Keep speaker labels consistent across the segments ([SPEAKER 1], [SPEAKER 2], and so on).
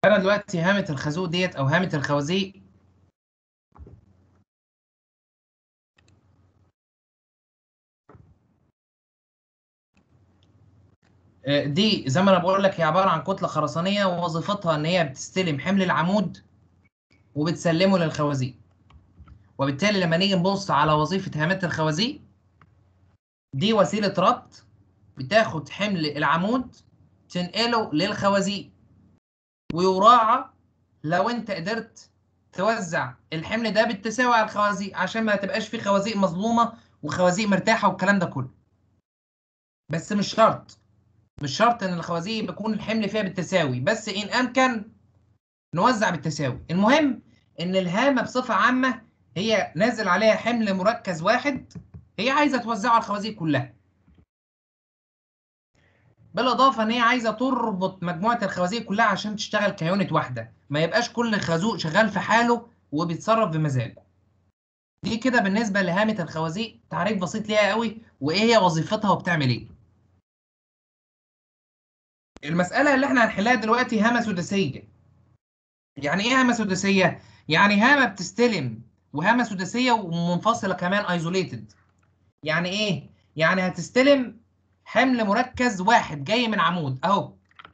[SPEAKER 1] فانا دلوقتي هامه الخازوق ديت او هامه الخوازيق آه، دي زي ما انا بقول لك هي عباره عن كتله خرسانيه ووظيفتها ان هي بتستلم حمل العمود وبتسلمه للخوازيق وبالتالي لما نيجي نبص على وظيفه هامات الخوازيق دي وسيله ربط بتاخد حمل العمود تنقله للخوازيق ويراعى لو انت قدرت توزع الحمل ده بالتساوي على الخوازيق عشان ما تبقاش في خوازيق مظلومه وخوازيق مرتاحه والكلام ده كله بس مش شرط مش شرط ان الخوازيق بيكون الحمل فيها بالتساوي بس ان امكن نوزع بالتساوي المهم ان الهامه بصفه عامه هي نازل عليها حمل مركز واحد هي عايزه توزعه على الخوازيق كلها بالاضافه ان هي عايزه تربط مجموعه الخوازيق كلها عشان تشتغل كيونت واحده ما يبقاش كل خازوق شغال في حاله وبيتصرف بمزاجه دي كده بالنسبه لهامه الخوازيق تعريف بسيط ليها قوي وايه هي وظيفتها وبتعمل ايه المساله اللي احنا هنحلها دلوقتي هامه سداسيه يعني ايه هامه سداسيه يعني هامه بتستلم وهامه سداسيه ومنفصله كمان ايزوليتد يعني ايه يعني هتستلم حمل مركز واحد جاي من عمود اهو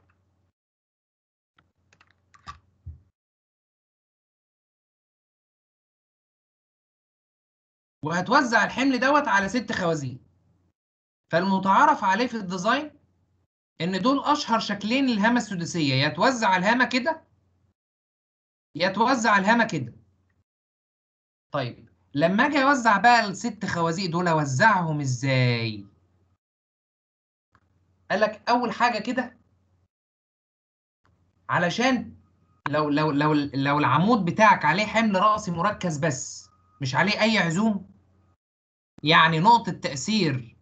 [SPEAKER 1] وهتوزع الحمل دوت على ست خوازيق فالمتعارف عليه في الديزاين ان دول اشهر شكلين للهامه السداسيه يا توزع الهامه كده يا توزع الهامه كده طيب لما اجي اوزع بقى الست خوازيق دول اوزعهم ازاي قال لك اول حاجه كده علشان لو لو لو لو العمود بتاعك عليه حمل رأسي مركز بس مش عليه اي عزوم يعني نقطة تأثير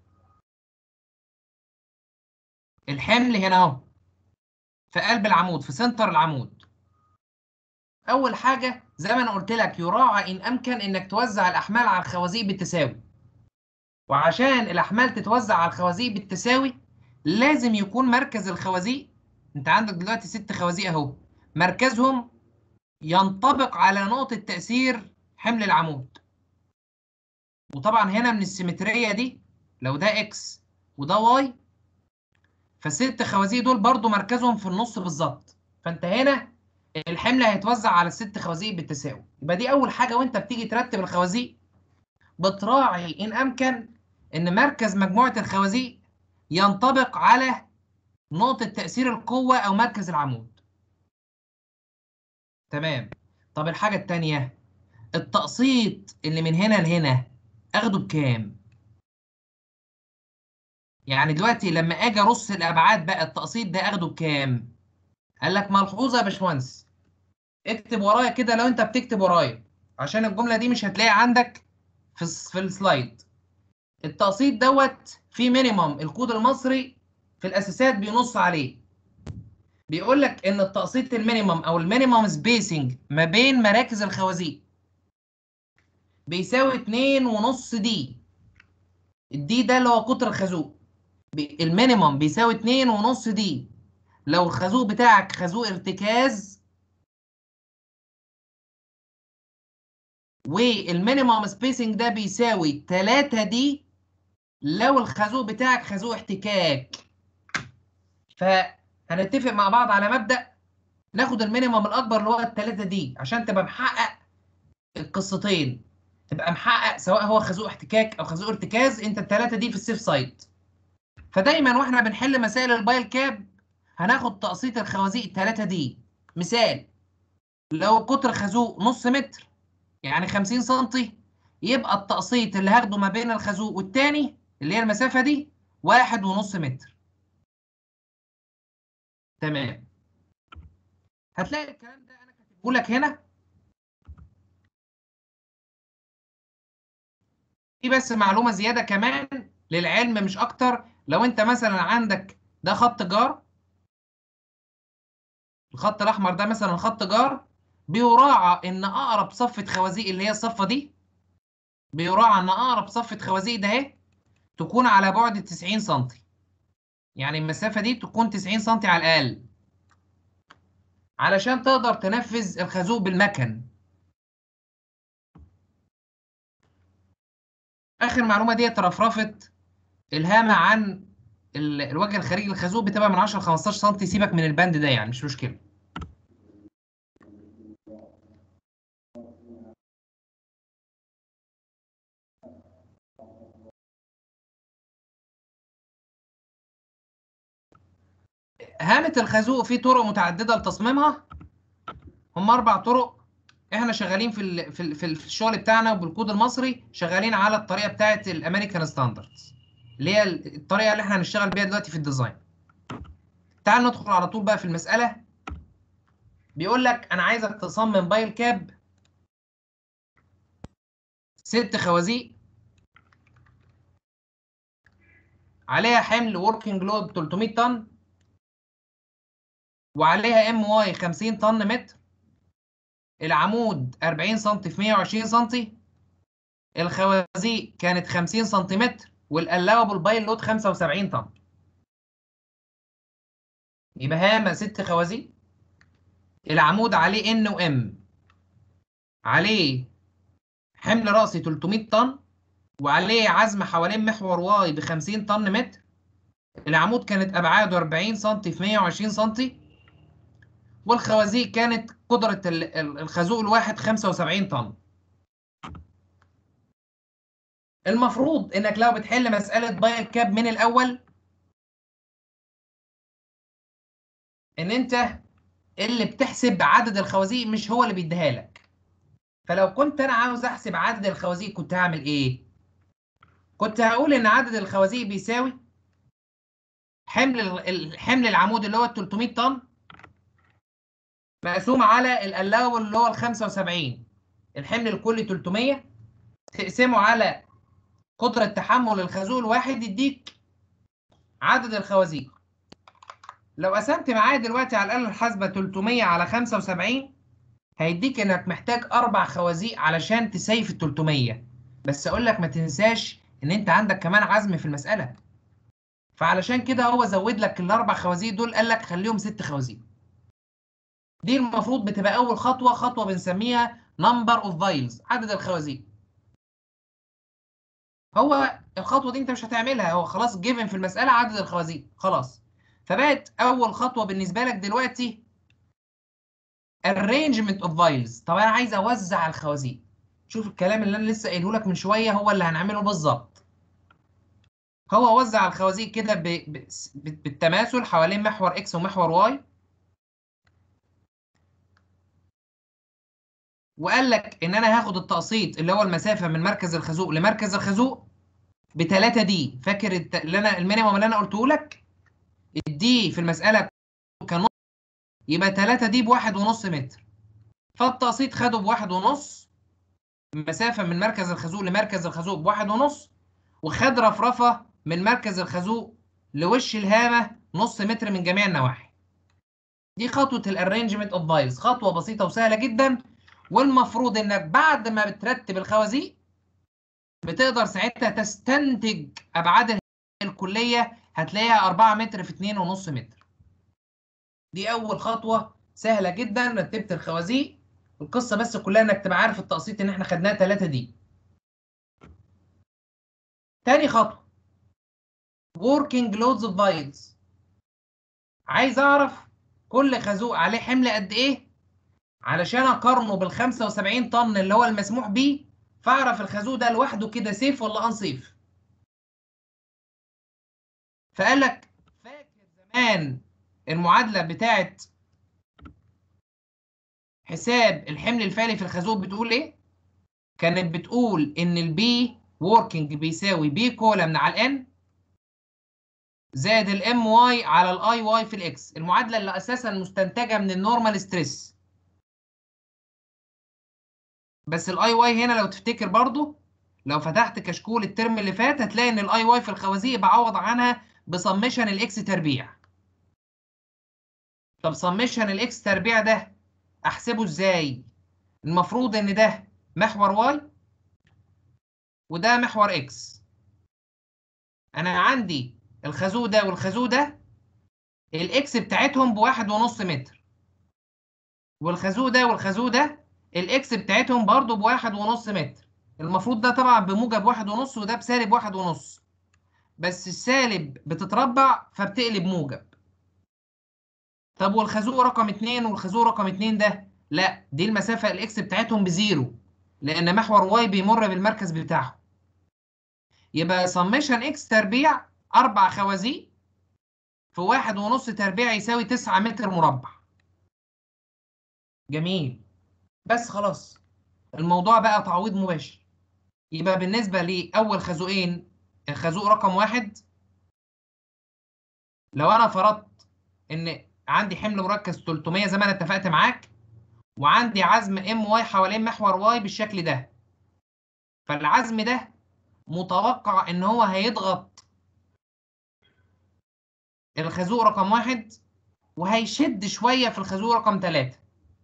[SPEAKER 1] الحمل هنا اهو في قلب العمود في سنتر العمود اول حاجة زي ما انا قلت لك يراعى ان امكن انك توزع الاحمال على الخوازيق بالتساوي وعشان الاحمال تتوزع على الخوازيق بالتساوي لازم يكون مركز الخوازيق انت عندك دلوقتي ست خوازيق اهو مركزهم ينطبق على نقطة تأثير حمل العمود وطبعا هنا من السيمترية دي لو ده اكس وده واي فالست خوازيق دول برضو مركزهم في النص بالظبط فانت هنا الحمل هيتوزع على الست خوازيق بالتساوي يبقى دي اول حاجة وانت بتيجي ترتب الخوازيق بتراعي ان امكن ان مركز مجموعة الخوازيق ينطبق على نقطة تأثير القوة أو مركز العمود. تمام. طب الحاجة التانية التقسيط اللي من هنا لهنا أخده بكام؟ يعني دلوقتي لما أجي أرص الأبعاد بقى التقسيط ده أخده بكام؟ قال لك ملحوظة يا باشمهندس اكتب ورايا كده لو أنت بتكتب ورايا عشان الجملة دي مش هتلاقي عندك في في السلايد. التقسيط دوت في مينيمم الكود المصري في الاساسات بينص عليه بيقول لك ان التقسيط المينيمم او المينيمم سبيسنج ما بين مراكز الخوازيق بيساوي 2.5 دي الدي ده اللي هو قطر الخازوق المينيمم بيساوي 2.5 دي لو الخازوق بتاعك خازوق ارتكاز والمينيمم سبيسنج ده بيساوي 3 دي لو الخازوق بتاعك خازوق احتكاك فهنتفق مع بعض على مبدأ ناخد المينيمم الأكبر اللي هو التلاتة دي عشان تبقى محقق القصتين تبقى محقق سواء هو خازوق احتكاك أو خازوق ارتكاز أنت التلاتة دي في السيف سايد فدايما واحنا بنحل مسائل البايل كاب هناخد تقسيط الخوازيق التلاتة دي مثال لو قطر خازوق نص متر يعني 50 سنتي يبقى التقسيط اللي هاخده ما بين الخازوق والتاني اللي هي المسافة دي واحد ونص متر تمام هتلاقي الكلام ده انا كاتبه لك هنا في بس معلومة زيادة كمان للعلم مش اكتر لو انت مثلا عندك ده خط جار الخط الاحمر ده مثلا خط جار بيراعى ان اقرب صفة خوازيق اللي هي الصفة دي بيراعى ان اقرب صفة خوازيق ده اهي تكون على بعد 90 سم يعني المسافة دي تكون 90 سم على الأقل علشان تقدر تنفذ الخازوق بالمكن اخر معلومه ديت رفرفت الهامه عن ال- الوجه الخارجي للخازوق بتبقى من 10 ل 15 سم سيبك من البند ده يعني مش مشكله هامة الخازوق في طرق متعددة لتصميمها هم أربع طرق احنا شغالين في ال في ال في الشغل بتاعنا وبالكود المصري شغالين على الطريقة بتاعت الأمريكان ستاندردز اللي هي الطريقة اللي احنا هنشتغل بيها دلوقتي في الديزاين تعال ندخل على طول بقى في المسألة بيقول لك أنا عايزك تصمم بايل كاب ست خوازيق عليها حمل وركينج لود 300 طن وعليها ام واي 50 طن متر العمود 40 سم في 120 سم الخوازيق كانت 50 سنتيمتر والقلاوه بايل لود 75 طن يبقى هامه ست خوازيق العمود عليه ان وام عليه حمل راسي 300 طن وعليه عزم حوالين محور واي ب 50 طن متر العمود كانت ابعاده 40 سم في 120 سم والخوازيق كانت قدرة الخازوق الواحد 75 طن المفروض انك لو بتحل مسألة بايل كاب من الاول ان انت اللي بتحسب عدد الخوازيق مش هو اللي بيديها لك فلو كنت انا عاوز احسب عدد الخوازيق كنت هعمل ايه كنت هقول ان عدد الخوازيق بيساوي حمل الحمل العمود اللي هو 300 طن مقسوم على القلاوه اللي هو ال 75 الحمل الكلي 300 تقسمه على قدرة تحمل الخازوق الواحد يديك عدد الخوازيق لو قسمت معايا دلوقتي على الآلة الحاسبة 300 على 75 هيديك انك محتاج اربع خوازيق علشان تسيف ال 300 بس اقول لك ما تنساش ان انت عندك كمان عزم في المسألة فعلشان كده هو زود لك الاربع خوازيق دول قال لك خليهم ست خوازيق دي المفروض بتبقى اول خطوه خطوه بنسميها نمبر اوف فايلز عدد الخوازيق هو الخطوه دي انت مش هتعملها هو خلاص جيفن في المساله عدد الخوازيق خلاص فبقت اول خطوه بالنسبه لك دلوقتي arrangement of files طب انا عايز اوزع الخوازيق شوف الكلام اللي انا لسه قايله لك من شويه هو اللي هنعمله بالظبط هو وزع الخوازيق كده ب... ب... بالتماثل حوالين محور اكس ومحور واي وقال لك ان انا هاخد التقسيط اللي هو المسافه من مركز الخازوق لمركز الخازوق ب 3 دي فاكر الت... اللي انا المينيمم اللي انا قلته لك الدي في المساله كان يبقى 3 دي بواحد ونص متر فالتقسيط خده بواحد ونص مسافه من مركز الخازوق لمركز الخازوق بواحد ونص وخد رفرفه من مركز الخازوق لوش الهامه نص متر من جميع النواحي دي خطوه الارينجمنت اوف فايلز خطوه بسيطه وسهله جدا والمفروض انك بعد ما بترتب الخوازيق بتقدر ساعتها تستنتج ابعاد الكليه هتلاقيها 4 متر في 2.5 متر دي اول خطوه سهله جدا رتبت الخوازيق القصه بس كلها انك تبقى عارف التقسيط ان احنا خدناه 3 دي تاني خطوه working loads of files عايز اعرف كل خازوق عليه حمل قد ايه علشان اقارنه بال 75 طن اللي هو المسموح بيه فاعرف الخازوق ده لوحده كده سيف ولا انصيف فقال لك فاكر زمان المعادله بتاعت حساب الحمل الفعلي في الخازوق بتقول ايه كانت بتقول ان البي working بيساوي بي كولمن على الان زائد الام واي على الاي واي في الاكس المعادله اللي اساسا مستنتجه من النورمال ستريس بس الاي واي هنا لو تفتكر برضو لو فتحت كشكول الترم اللي فات هتلاقي ان الاي واي في الخوازيق بعوض عنها بسمشن الاكس تربيع طب سمشن الاكس تربيع ده احسبه ازاي المفروض ان ده محور واي وده محور اكس انا عندي الخازوق ده والخازوق ده الاكس بتاعتهم بواحد ونص متر والخازوق ده والخازوق ده الاكس بتاعتهم برضو بواحد ونص متر المفروض ده طبعا بموجب واحد ونص وده بسالب واحد ونص بس السالب بتتربع فبتقلب موجب طب والخازوق رقم اتنين والخازوق رقم اتنين ده لا دي المسافة الاكس بتاعتهم بزيرو لان محور واي بيمر بالمركز بتاعهم يبقى سميشن اكس تربيع اربع خوازيق في واحد ونص تربيع يساوي تسعة متر مربع جميل بس خلاص الموضوع بقى تعويض مباشر يبقى بالنسبة لأول خازوقين الخازوق رقم واحد لو أنا فرضت إن عندي حمل مركز 300 زي ما أنا اتفقت معاك وعندي عزم ام واي حوالين محور واي بالشكل ده فالعزم ده متوقع إن هو هيضغط الخازوق رقم واحد وهيشد شوية في الخازوق رقم ثلاثة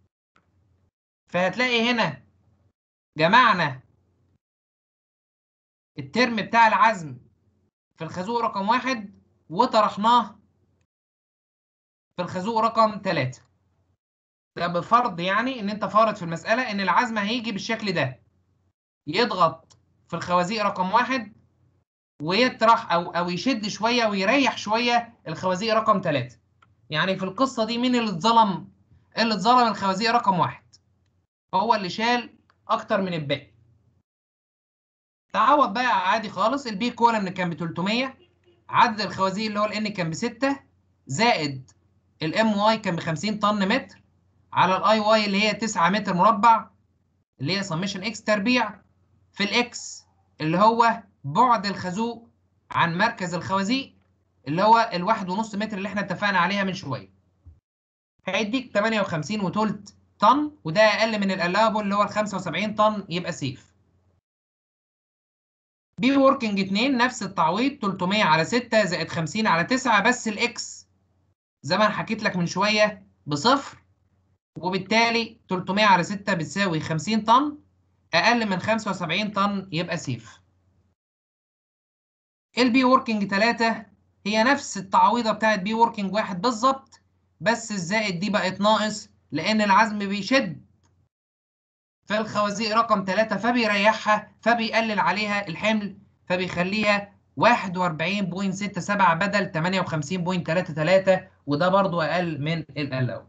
[SPEAKER 1] فهتلاقي هنا جمعنا الترم بتاع العزم في الخازوق رقم واحد وطرحناه في الخازوق رقم ثلاثة ده بفرض يعني ان انت فارض في المسألة ان العزم هيجي بالشكل ده يضغط في الخوازيق رقم واحد ويطرح او او يشد شوية ويريح شوية الخوازيق رقم ثلاثة يعني في القصة دي مين اللي اتظلم؟ اللي اتظلم الخوازيق رقم واحد هو اللي شال اكتر من الباقي تعوض بقى عادي خالص البي كولن كان ب 300 عدد الخوازيق اللي هو الان كان ب 6 زائد الام واي كان ب 50 طن متر على الاي واي اللي هي 9 متر مربع اللي هي سميشن اكس تربيع في الاكس اللي هو بعد الخازوق عن مركز الخوازيق اللي هو الواحد ونص متر اللي احنا اتفقنا عليها من شويه هيديك 58 وتلت طن وده اقل من الالابل اللي هو ال 75 طن يبقى سيف بي وركينج 2 نفس التعويض 300 على 6 زائد 50 على 9 بس الاكس زي ما انا حكيت لك من شويه بصفر وبالتالي 300 على 6 بتساوي 50 طن اقل من 75 طن يبقى سيف البي وركينج 3 هي نفس التعويضه بتاعت بي وركينج 1 بالظبط بس الزائد دي بقت ناقص لان العزم بيشد في الخوازيق رقم 3 فبيريحها فبيقلل عليها الحمل فبيخليها 41.67 بدل 58.33 وده برضو اقل من الالاو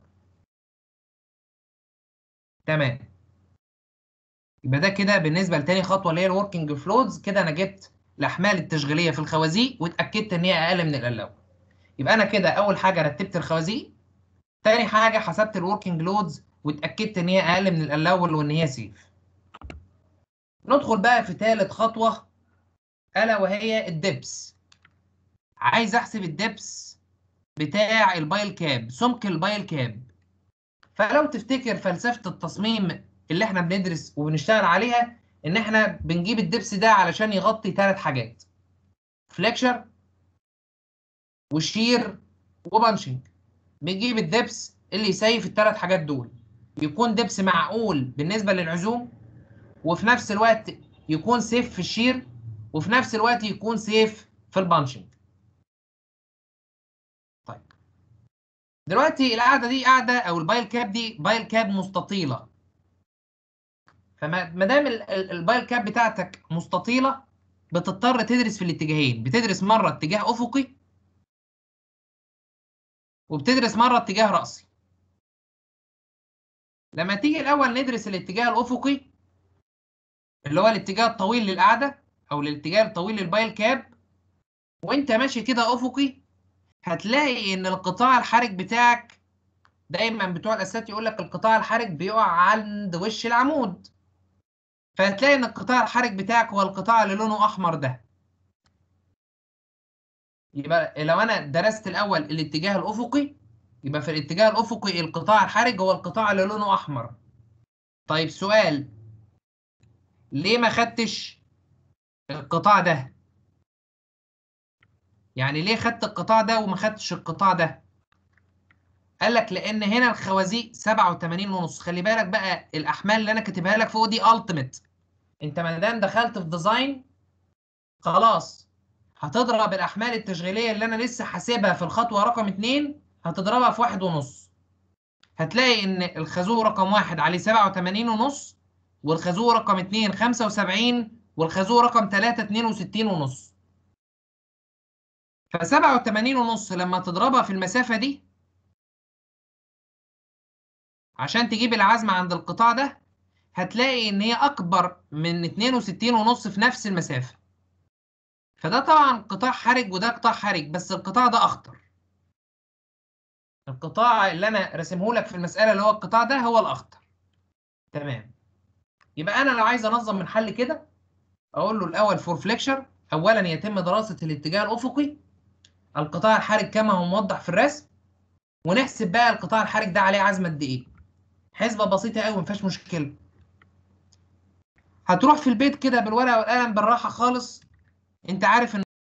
[SPEAKER 1] تمام يبقى ده كده بالنسبه لتاني خطوه اللي هي الوركينج فلودز كده انا جبت الاحمال التشغيليه في الخوازيق واتاكدت ان هي اقل من الالاو يبقى انا كده اول حاجه رتبت الخوازيق تاني حاجه حسبت الوركينج لودز واتاكدت ان هي اقل من الاول وان هي سيف ندخل بقى في ثالث خطوه الا وهي الدبس عايز احسب الدبس بتاع البايل كاب سمك البايل كاب فلو تفتكر فلسفه التصميم اللي احنا بندرس وبنشتغل عليها ان احنا بنجيب الدبس ده علشان يغطي ثلاث حاجات فليكشر وشير وبانشنج بنجيب الدبس اللي يسيف الثلاث حاجات دول يكون دبس معقول بالنسبه للعزوم وفي نفس الوقت يكون سيف في الشير وفي نفس الوقت يكون سيف في البانشنج طيب دلوقتي القاعده دي قاعده او البايل كاب دي بايل كاب مستطيله فما دام البايل كاب بتاعتك مستطيله بتضطر تدرس في الاتجاهين بتدرس مره اتجاه افقي وبتدرس مره اتجاه راسي لما تيجي الاول ندرس الاتجاه الافقي اللي هو الاتجاه الطويل للقاعده او الاتجاه الطويل للبايل كاب وانت ماشي كده افقي هتلاقي ان القطاع الحرج بتاعك دايما بتوع الاسات يقول لك القطاع الحرج بيقع عند وش العمود فهتلاقي ان القطاع الحرج بتاعك هو القطاع اللي لونه احمر ده يبقى لو انا درست الاول الاتجاه الافقي يبقى في الاتجاه الافقي القطاع الحرج هو القطاع اللي لونه احمر طيب سؤال ليه ما خدتش القطاع ده يعني ليه خدت القطاع ده وما خدتش القطاع ده قال لك لان هنا الخوازيق 87 ونص خلي بالك بقى الاحمال اللي انا كاتبها لك فوق دي التيميت انت ما دام دخلت في ديزاين خلاص هتضرب الاحمال التشغيليه اللي انا لسه حاسبها في الخطوه رقم 2 هتضربها في واحد ونص هتلاقي ان الخازوق رقم واحد عليه 87 ونص والخازوق رقم اتنين 75 والخازوق رقم تلاتة 62 ونص ف 87 ونص لما تضربها في المسافة دي عشان تجيب العزم عند القطاع ده هتلاقي ان هي اكبر من 62 ونص في نفس المسافة فده طبعا قطاع حرج وده قطاع حرج بس القطاع ده اخطر القطاع اللي انا راسمه لك في المسألة اللي هو القطاع ده هو الاخطر تمام يبقى انا لو عايز انظم من حل كده اقول له الاول فور فليكشر اولا يتم دراسة الاتجاه الافقي القطاع الحرج كما هو موضح في الرسم ونحسب بقى القطاع الحرج ده عليه عزم قد ايه حسبة بسيطة قوي ما فيهاش مشكلة هتروح في البيت كده بالورقة والقلم بالراحة خالص انت عارف ان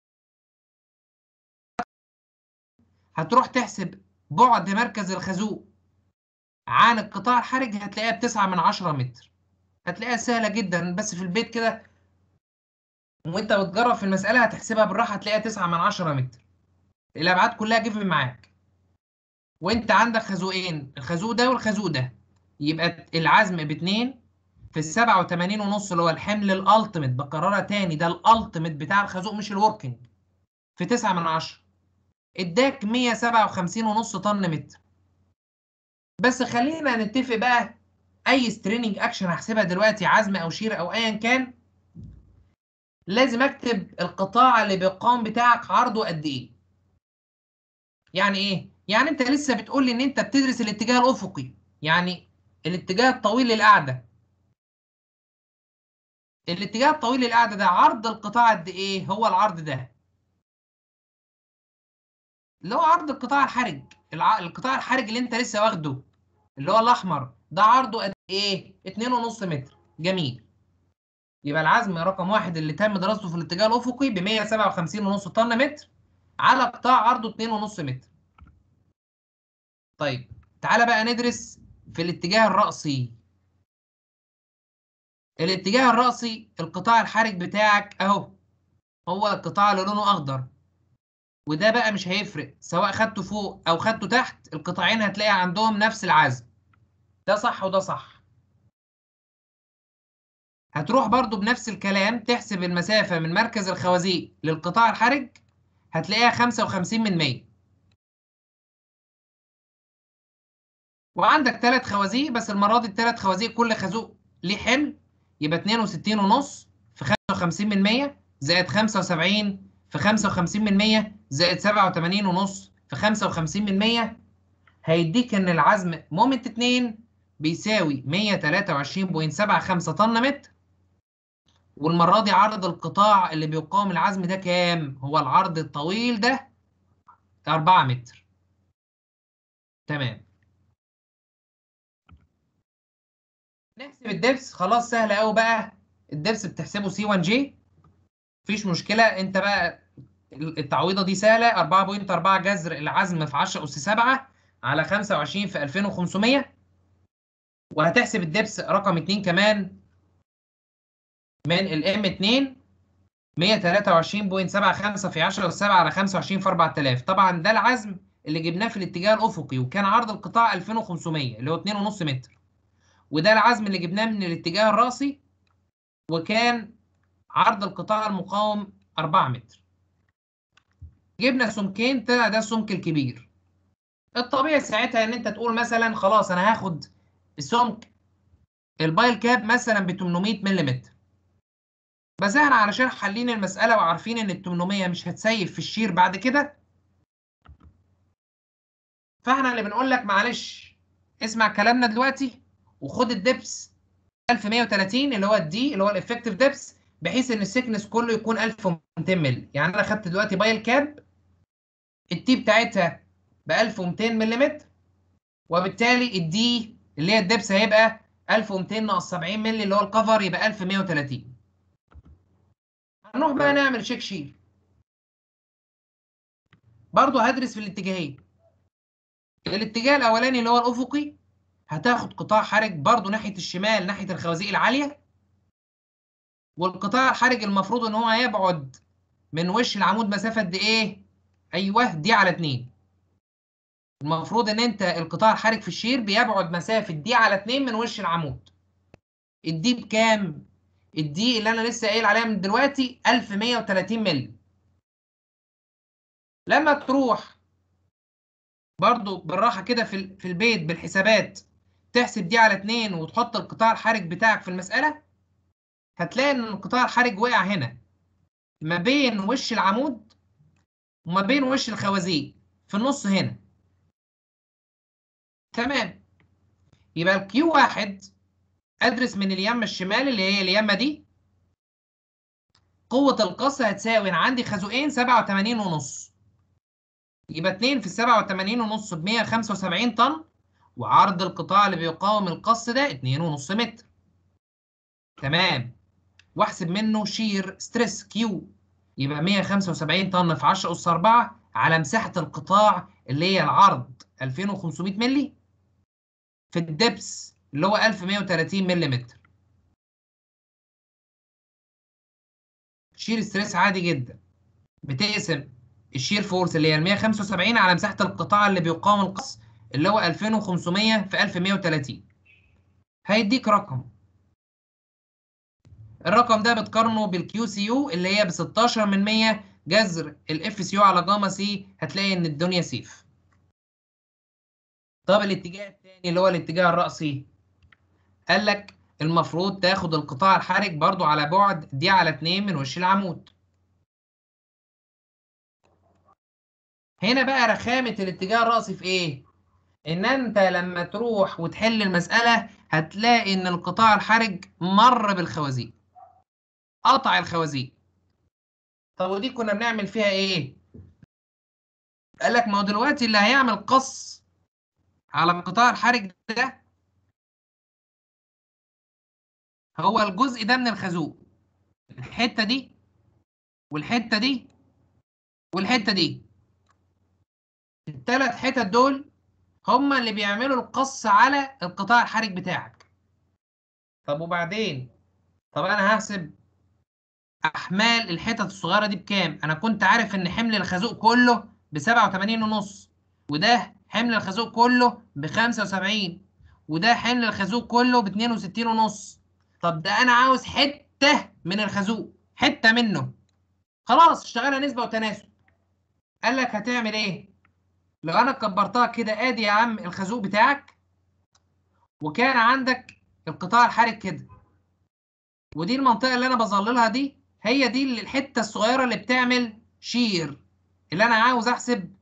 [SPEAKER 1] هتروح تحسب بعد مركز الخازوق عن القطاع الحرج هتلاقيها بتسعة من عشرة متر هتلاقيها سهلة جدا بس في البيت كده وانت بتجرب في المسألة هتحسبها بالراحة هتلاقيها تسعة من عشرة متر الأبعاد كلها جيفن معاك وانت عندك خازوقين الخازوق ده والخازوق ده يبقى العزم باتنين في السبعة وتمانين ونص اللي هو الحمل الالتيميت بكررها تاني ده الالتيميت بتاع الخازوق مش الوركينج في تسعة من عشرة اداك مية سبعة وخمسين ونص طن متر بس خلينا نتفق بقى اي ستريننج اكشن هحسبها دلوقتي عزم او شير او ايا كان لازم اكتب القطاع اللي بيقام بتاعك عرضه قد ايه يعني ايه يعني انت لسه بتقول لي ان انت بتدرس الاتجاه الافقي يعني الاتجاه الطويل للقاعده الاتجاه الطويل للقاعده ده عرض القطاع قد ايه هو العرض ده اللي هو عرض القطاع الحرج الع... القطاع الحرج اللي انت لسه واخده اللي هو الاحمر ده عرضه قد ايه 2.5 متر جميل يبقى العزم رقم واحد اللي تم دراسته في الاتجاه الافقي ب 157.5 طن متر على قطاع عرضه 2.5 متر طيب تعالى بقى ندرس في الاتجاه الرأسي الاتجاه الرأسي القطاع الحرج بتاعك اهو هو القطاع اللي لونه اخضر وده بقى مش هيفرق سواء خدته فوق او خدته تحت القطاعين هتلاقي عندهم نفس العزم ده صح وده صح هتروح برضو بنفس الكلام تحسب المسافة من مركز الخوازيق للقطاع الحرج هتلاقيها 55 من 100 وعندك ثلاث خوازيق بس المرة دي الثلاث خوازيق كل خازوق ليه حمل يبقى 62 ونص في 55 من 100 زائد 75 في 55 من 100 زائد 87 ونص في 55 من 100 هيديك ان العزم مومنت 2 بيساوي 123.75 طن متر والمرة دي عرض القطاع اللي بيقاوم العزم ده كام؟ هو العرض الطويل ده 4 متر. تمام. نحسب الدبس خلاص سهلة قوي بقى الدبس بتحسبه سي 1 جي مفيش مشكلة انت بقى التعويضة دي سهلة 4.4 جذر العزم في 10 أس 7 على 25 في 2500 وهتحسب الدبس رقم 2 كمان من الام 2 123.75 في 10 أس 7 على 25 في 4000 طبعا ده العزم اللي جبناه في الاتجاه الأفقي وكان عرض القطاع 2500 اللي هو 2.5 متر وده العزم اللي جبناه من الاتجاه الرأسي وكان عرض القطاع المقاوم 4 متر جبنا سمكين طلع ده السمك الكبير الطبيعي ساعتها ان انت تقول مثلا خلاص انا هاخد السمك البايل كاب مثلا ب 800 ملم بس احنا علشان حالين المسألة وعارفين ان ال 800 مش هتسيف في الشير بعد كده فاحنا اللي بنقول لك معلش اسمع كلامنا دلوقتي وخد الدبس 1130 اللي هو الدي اللي هو الافكتيف دبس بحيث ان السكنس كله يكون 1200 مللي يعني انا خدت دلوقتي بايل كاب التي بتاعتها ب 1200 ملم وبالتالي الدي اللي هي الدبس هيبقى 1200 ناقص 70 مللي اللي هو الكفر يبقى 1130 هنروح بقى نعمل شيك شير برضه هدرس في الاتجاهين الاتجاه الاولاني اللي هو الافقي هتاخد قطاع حرج برضه ناحيه الشمال ناحيه الخوازيق العاليه والقطاع الحرج المفروض ان هو يبعد من وش العمود مسافه قد ايه ايوه دي على 2 المفروض ان انت القطاع الحرج في الشير بيبعد مسافه دي على 2 من وش العمود الدي بكام الدي اللي انا لسه قايل عليها من دلوقتي 1130 مللي لما تروح برضو بالراحه كده في في البيت بالحسابات تحسب دي على 2 وتحط القطاع الحرج بتاعك في المساله هتلاقي ان القطاع الحرج وقع هنا ما بين وش العمود وما بين وش الخوازيق في النص هنا تمام يبقى الكيو واحد ادرس من اليمه الشمال اللي هي اليمه دي قوة القص هتساوي انا عندي خازوقين 87 ونص يبقى 2 في 87 ونص ب 175 طن وعرض القطاع اللي بيقاوم القص ده 2.5 متر تمام واحسب منه شير ستريس كيو يبقى 175 طن في 10 أس 4 على مساحة القطاع اللي هي العرض 2500 مللي في الدبس اللي هو 1130 ملم شير ستريس عادي جدا بتقسم الشير فورس اللي هي ال 175 على مساحة القطاع اللي بيقاوم القص اللي هو 2500 في 1130 هيديك رقم الرقم ده بتقارنه بالكيو سي يو اللي هي ب 16 من 100 جذر الاف سي يو على جاما سي هتلاقي ان الدنيا سيف طب الاتجاه الثاني اللي هو الاتجاه الرأسي قال لك المفروض تاخد القطاع الحرج برضو على بعد دي على 2 من وش العمود هنا بقى رخامة الاتجاه الرأسي في ايه؟ ان انت لما تروح وتحل المسألة هتلاقي ان القطاع الحرج مر بالخوازيق قطع الخوازيق طب ودي كنا بنعمل فيها ايه؟ قال لك ما هو دلوقتي اللي هيعمل قص على القطاع الحرج ده هو الجزء ده من الخازوق الحتة دي والحتة دي والحتة دي الثلاث حتت دول هما اللي بيعملوا القص على القطاع الحرج بتاعك طب وبعدين طب انا هحسب احمال الحتت الصغيره دي بكام انا كنت عارف ان حمل الخازوق كله ب 87 ونص وده حمل الخازوق كله ب 75 وده حمل الخازوق كله ب 62 ونص طب ده انا عاوز حته من الخازوق حته منه خلاص اشتغلها نسبه وتناسب قال لك هتعمل ايه لو انا كبرتها كده ادي يا عم الخازوق بتاعك وكان عندك القطاع الحرج كده ودي المنطقه اللي انا بظللها دي هي دي الحته الصغيره اللي بتعمل شير اللي انا عاوز احسب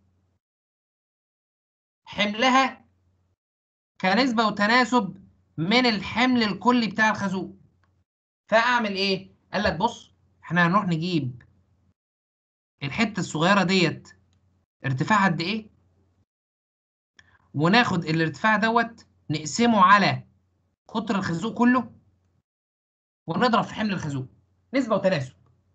[SPEAKER 1] حملها كنسبه وتناسب من الحمل الكلي بتاع الخازوق فاعمل ايه قال لك بص احنا هنروح نجيب الحته الصغيره ديت ارتفاعها قد ايه وناخد الارتفاع دوت نقسمه على قطر الخازوق كله ونضرب في حمل الخازوق نسبه وتناسب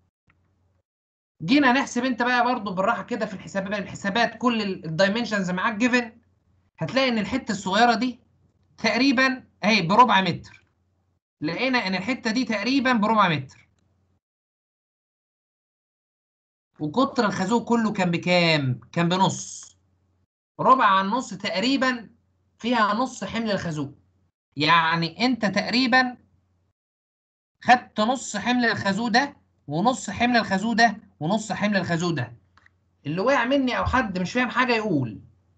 [SPEAKER 1] جينا نحسب انت بقى برضو بالراحه كده في الحسابات الحسابات كل الدايمنشنز معاك جيفن هتلاقي ان الحته الصغيره دي تقريبا اهي بربع متر لقينا ان الحته دي تقريبا بربع متر وقطر الخازوق كله كان بكام كان بنص ربع عن نص تقريبا فيها نص حمل الخازوق يعني انت تقريبا خدت نص حمل الخازوق ده ونص حمل الخازوق ده ونص حمل الخازوق ده اللي وقع مني او حد مش فاهم حاجه يقول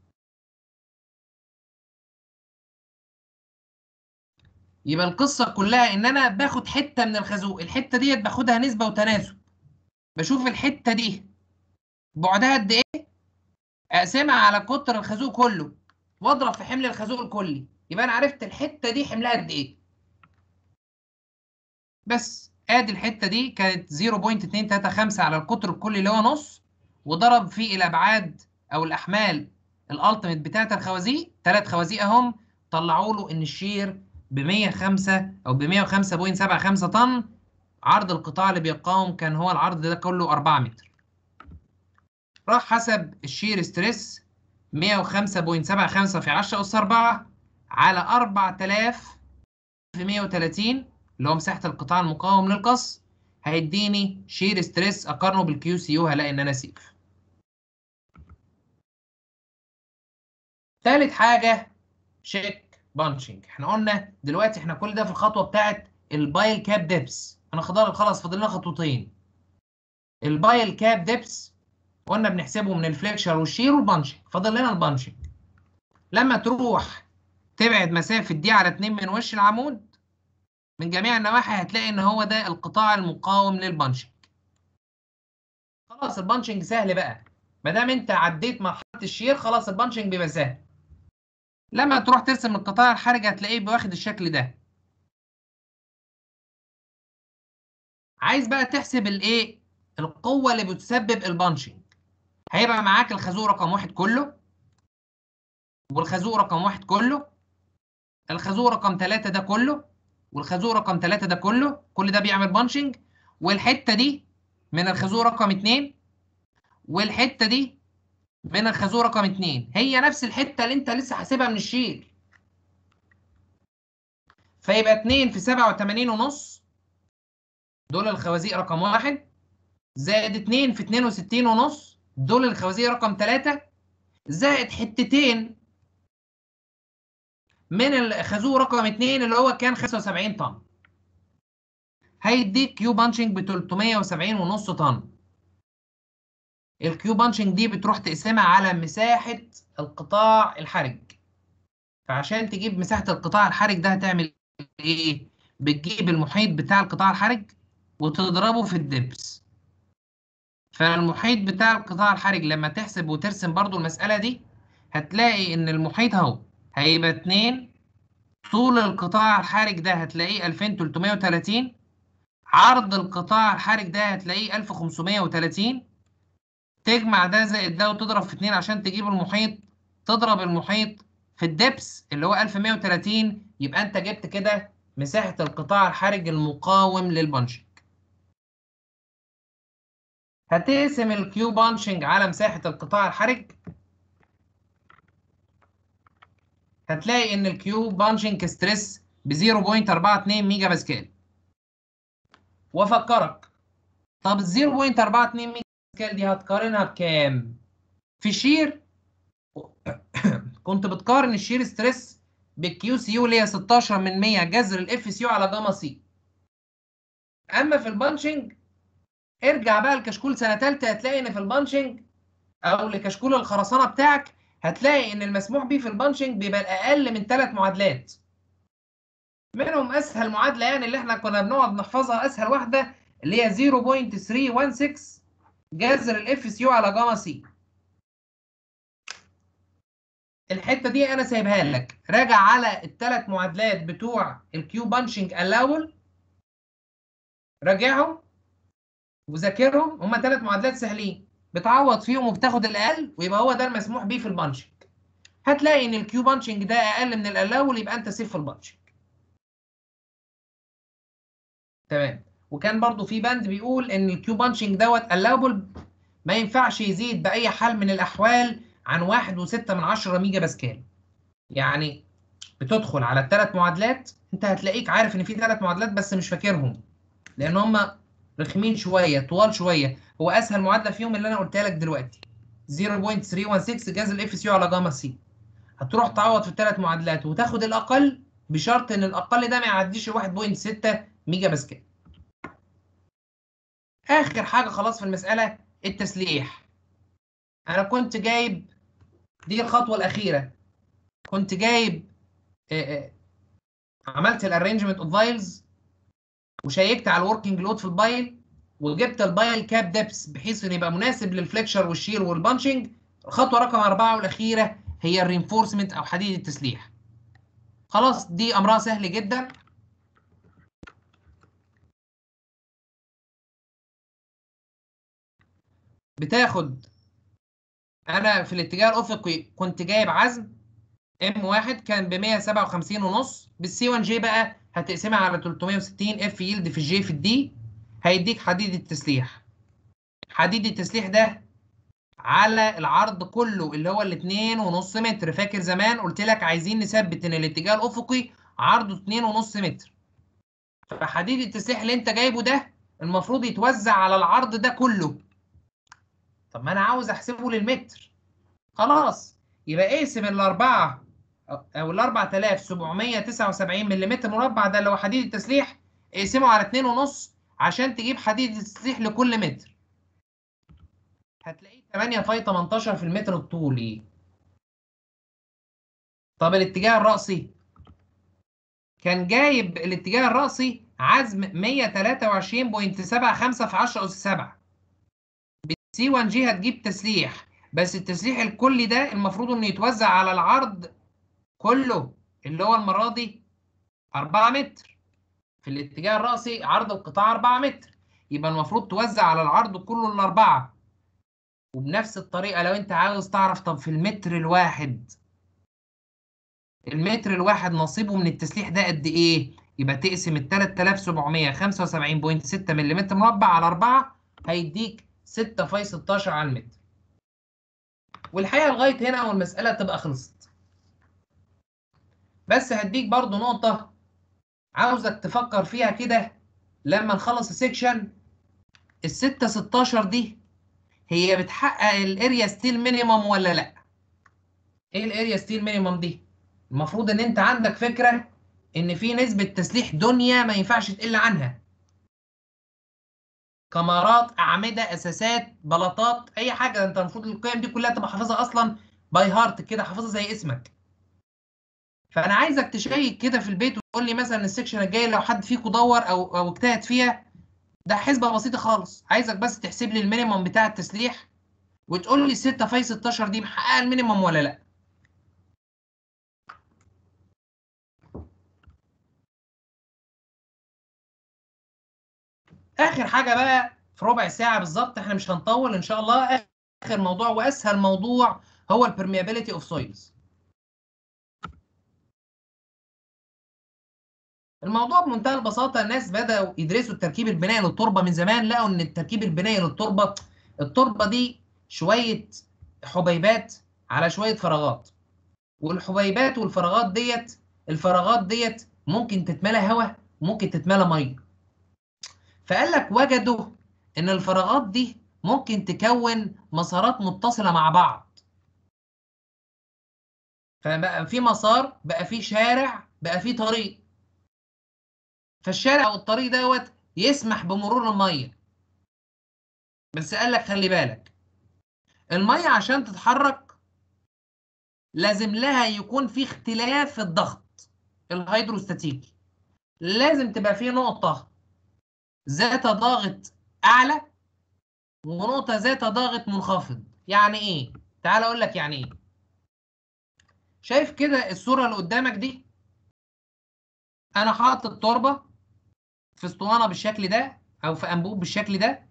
[SPEAKER 1] يبقى القصه كلها ان انا باخد حته من الخازوق الحته ديت باخدها نسبه وتناسب بشوف الحته دي بعدها قد ايه اقسمها على قطر الخازوق كله واضرب في حمل الخازوق الكلي يبقى انا عرفت الحته دي حملها قد ايه بس ادي الحته دي كانت 0.235 على القطر الكلي اللي هو نص وضرب في الابعاد او الاحمال الالتيميت بتاعت الخوازيق ثلاث خوازيق اهم طلعوا له ان الشير ب 105 او ب 105.75 طن عرض القطاع اللي بيقاوم كان هو العرض ده كله 4 متر راح حسب الشير ستريس 105.75 في 10 أس 4 على 4000 في 130 اللي هو مساحة القطاع المقاوم للقص هيديني شير ستريس أقارنه بالكيو سي يو هلاقي إن أنا سيف تالت حاجه شيك بانشنج احنا قلنا دلوقتي احنا كل ده في الخطوه بتاعت البايل كاب ديبس انا خضار خلاص فاضل لنا خطوتين البايل كاب ديبس قلنا بنحسبه من الفليكشر والشير والبانشنج فاضل لنا البانشنج لما تروح تبعد مسافه دي على 2 من وش العمود من جميع النواحي هتلاقي ان هو ده القطاع المقاوم للبانشنج خلاص البانشنج سهل بقى ما دام انت عديت مرحله الشير خلاص البانشنج بيبقى سهل لما تروح ترسم القطاع الحرجي هتلاقيه واخد الشكل ده عايز بقى تحسب الايه القوه اللي بتسبب البانشنج هيبقى معاك الخازوق رقم واحد كله والخازوق رقم واحد كله الخازوق رقم ثلاثة ده كله والخازوق رقم ثلاثة ده كله كل ده بيعمل بانشنج والحتة دي من الخازوق رقم اتنين والحتة دي من الخازوق رقم اتنين هي نفس الحتة اللي انت لسه حاسبها من الشير فيبقى اتنين في سبعة وتمانين ونص دول الخوازيق رقم واحد زائد اتنين في اتنين وستين ونص دول الخوازيق رقم تلاتة زائد حتتين من الخازوق رقم 2 اللي هو كان 75 طن هيديك كيو بانشنج ب 370 ونص طن الكيو بانشنج دي بتروح تقسمها على مساحة القطاع الحرج فعشان تجيب مساحة القطاع الحرج ده هتعمل ايه؟ بتجيب المحيط بتاع القطاع الحرج وتضربه في الدبس فالمحيط بتاع القطاع الحرج لما تحسب وترسم برضو المسألة دي هتلاقي ان المحيط اهو هيبقى 2 طول القطاع الحرج ده هتلاقيه 2330 عرض القطاع الحرج ده هتلاقيه 1530 تجمع ده زائد ده وتضرب في 2 عشان تجيب المحيط تضرب المحيط في الدبس اللي هو 1130 يبقى انت جبت كده مساحة القطاع الحرج المقاوم للبانشنج هتقسم الكيو بانشنج على مساحة القطاع الحرج هتلاقي ان الكيو بانشنج ستريس ب 0.42 ميجا باسكال وافكرك طب ال 0.42 ميجا باسكال دي هتقارنها بكام في الشير كنت بتقارن الشير ستريس بالكيو سي يو اللي هي 16 من 100 جذر الاف سي يو على جاما سي اما في البانشنج ارجع بقى لكشكول سنه ثالثه هتلاقي ان في البانشنج او لكشكول الخرسانه بتاعك هتلاقي ان المسموح به في البانشنج بيبقى اقل من ثلاث معادلات منهم اسهل معادله يعني اللي احنا كنا بنقعد نحفظها اسهل واحده اللي هي 0.316 جذر الاف سي يو على جاما سي الحته دي انا سايبها لك راجع على الثلاث معادلات بتوع الكيو بانشنج الاول راجعهم وذاكرهم هما ثلاث معادلات سهلين بتعوض فيهم وبتاخد الاقل ويبقى هو ده المسموح بيه في البانشنج هتلاقي ان الكيو بانشنج ده اقل من الالاول يبقى انت سيف في البانشنج تمام وكان برضو في بند بيقول ان الكيو بانشنج دوت الاوبل ما ينفعش يزيد باي حال من الاحوال عن واحد وستة من عشرة ميجا باسكال يعني بتدخل على الثلاث معادلات انت هتلاقيك عارف ان في ثلاث معادلات بس مش فاكرهم لان هم رخمين شويه طوال شويه هو اسهل معادله فيهم اللي انا قلتها لك دلوقتي 0.316 جذر الاف سي على جاما سي هتروح تعوض في الثلاث معادلات وتاخد الاقل بشرط ان الاقل ده ما يعديش 1.6 ميجا باسكال اخر حاجه خلاص في المساله التسليح انا كنت جايب دي الخطوه الاخيره كنت جايب آآ آآ عملت الارينجمنت اوف فايلز وشيكت على الوركينج لود في البايل وجبت البايل كاب ديبس بحيث انه يبقى مناسب للفليكشر والشير والبانشنج الخطوه رقم أربعة والاخيره هي الرينفورسمنت او حديد التسليح خلاص دي امرها سهل جدا بتاخد انا في الاتجاه الافقي كنت جايب عزم ام واحد كان ب 157 ونص بالسي 1 جي بقى هتقسمها على 360 اف يلد في الجي في الدي هيديك حديد التسليح حديد التسليح ده على العرض كله اللي هو الاتنين ونص متر فاكر زمان قلت لك عايزين نثبت ان الاتجاه الافقي عرضه اتنين ونص متر فحديد التسليح اللي انت جايبه ده المفروض يتوزع على العرض ده كله طب ما انا عاوز احسبه للمتر خلاص يبقى اقسم الاربعه او ال 4779 ملم مربع ده اللي هو حديد التسليح اقسمه على 2.5 عشان تجيب حديد التسليح لكل متر هتلاقيه 8 فاي 18 في المتر الطولي طب الاتجاه الرأسي كان جايب الاتجاه الرأسي عزم 123.75 في 10 أس 7 سي 1 جي هتجيب تسليح بس التسليح الكلي ده المفروض انه يتوزع على العرض كله اللي هو المرة دي 4 متر في الاتجاه الرأسي عرض القطاع 4 متر يبقى المفروض توزع على العرض كله الأربعة وبنفس الطريقة لو أنت عاوز تعرف طب في المتر الواحد المتر الواحد نصيبه من التسليح ده قد إيه؟ يبقى تقسم ال 3775.6 ملم مربع على 4 هيديك 6 في 16 على المتر. والحقيقة لغاية هنا والمسألة تبقى خلصت. بس هديك برضو نقطة عاوزك تفكر فيها كده لما نخلص السكشن ال 6 16 دي هي بتحقق الاريا ستيل مينيمم ولا لا؟ ايه الاريا ستيل مينيمم دي؟ المفروض ان انت عندك فكره ان في نسبه تسليح دنيا ما ينفعش تقل عنها. كمرات، اعمده، اساسات، بلاطات، اي حاجه انت المفروض القيم دي كلها تبقى حافظها اصلا باي هارت كده حافظها زي اسمك. فانا عايزك تشيك كده في البيت وتقول لي مثلا السكشن الجاي لو حد فيكم دور او او اجتهد فيها ده حسبه بسيطه خالص عايزك بس تحسب لي المينيمم بتاع التسليح وتقول لي 6 في 16 دي محققه المينيمم ولا لا اخر حاجه بقى في ربع ساعه بالظبط احنا مش هنطول ان شاء الله اخر موضوع واسهل موضوع هو البرميابيليتي اوف سويلز الموضوع بمنتهى البساطه الناس بداوا يدرسوا التركيب البنائي للتربه من زمان لقوا ان التركيب البنائي للتربه التربه دي شويه حبيبات على شويه فراغات والحبيبات والفراغات ديت الفراغات ديت ممكن تتملى هواء ممكن تتملى ميه فقال لك وجدوا ان الفراغات دي ممكن تكون مسارات متصله مع بعض فبقى في مسار بقى في شارع بقى في طريق فالشارع او الطريق دوت يسمح بمرور الميه بس قال لك خلي بالك الميه عشان تتحرك لازم لها يكون في اختلاف في الضغط الهيدروستاتيكي لازم تبقى في نقطه ذات ضاغط اعلى ونقطه ذات ضاغط منخفض يعني ايه تعال اقول لك يعني ايه شايف كده الصوره اللي قدامك دي انا حاطط التربه في اسطوانه بالشكل ده او في انبوب بالشكل ده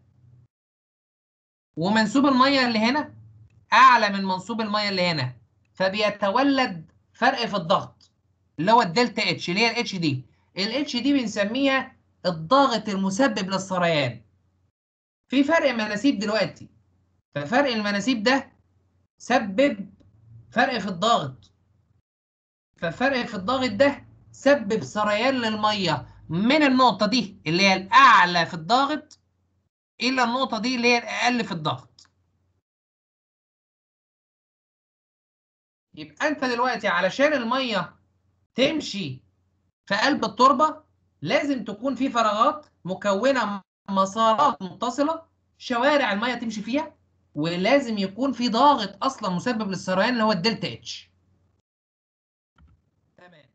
[SPEAKER 1] ومنسوب الميه اللي هنا اعلى من منسوب الميه اللي هنا فبيتولد فرق في الضغط اللي هو الدلتا اتش اللي هي الاتش دي الاتش دي بنسميها الضغط المسبب للسريان في فرق مناسيب دلوقتي ففرق المناسيب ده سبب فرق في الضغط ففرق في الضغط ده سبب سريان للميه من النقطة دي اللي هي الأعلى في الضغط إلى النقطة دي اللي هي الأقل في الضغط. يبقى أنت دلوقتي علشان المية تمشي في قلب التربة لازم تكون في فراغات مكونة مسارات متصلة شوارع المية تمشي فيها ولازم يكون في ضاغط أصلا مسبب للسريان اللي هو الدلتا اتش. تمام.